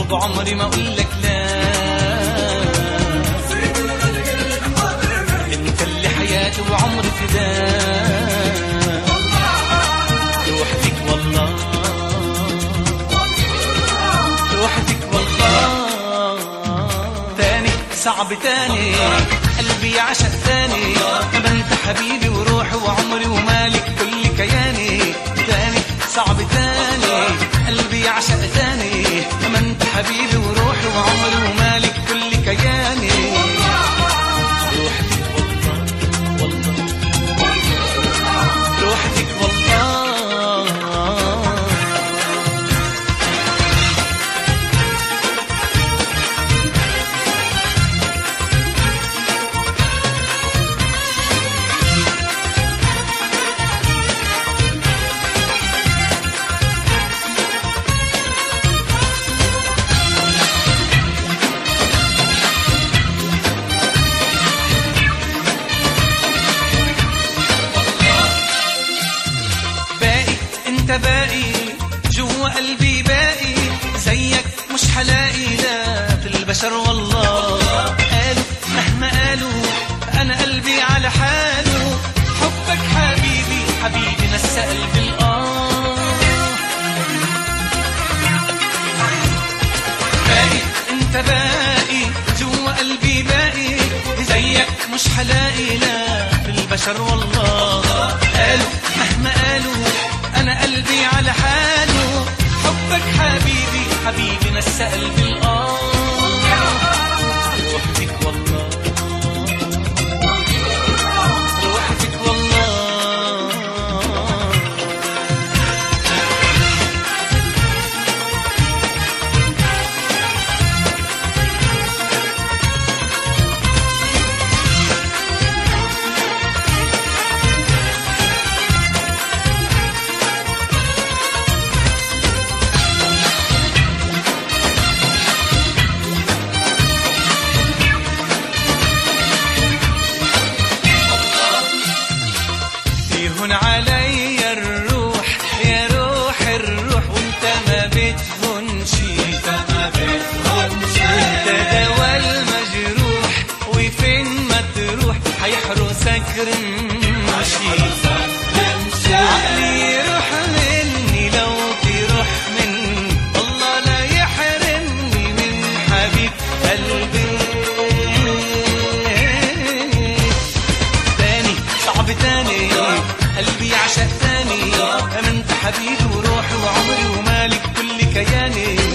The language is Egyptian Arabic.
بعمري ما اقول لك لا انت اللي حياتي وعمري فداك روح فيك والله روح فيك والله تاني صعب تاني قلبي يعشق تاني ما انت حبيبي وروحي وعمري ومالك كل كياني تاني صعب تاني قلبي يعشق تاني ما انت حبيبي وروحي وعمري ومالك كل كياني روحتك والله والله روحتك والله باقي انت باقي جوا قلبي باقي زيك مش حلاقي لا في البشر والله قالوا مهما قالوا انا قلبي على حاله حبك حبيبي حبيبي نسى قلبي الآه باقي انت باقي جوا قلبي باقي زيك مش حلاقي لا في البشر والله قالوا مهما قالوا انا قلبي على حاله حبك حبيبي حبيبي نسى قلبي الآه روحتك والله روحتك والله يهون علي الروح يا روح الروح وانت ما بتهونش انت ما بتهونش انت دوا المجروح وفين ما تروح هيحرسك رمشي عقلي يروح مني لو تروح مني الله لا يحرمني من حبيب قلبي تاني صعب تاني قلبي يعشق تاني انا انت حبيبي وروحي وعمري ومالك كل كياني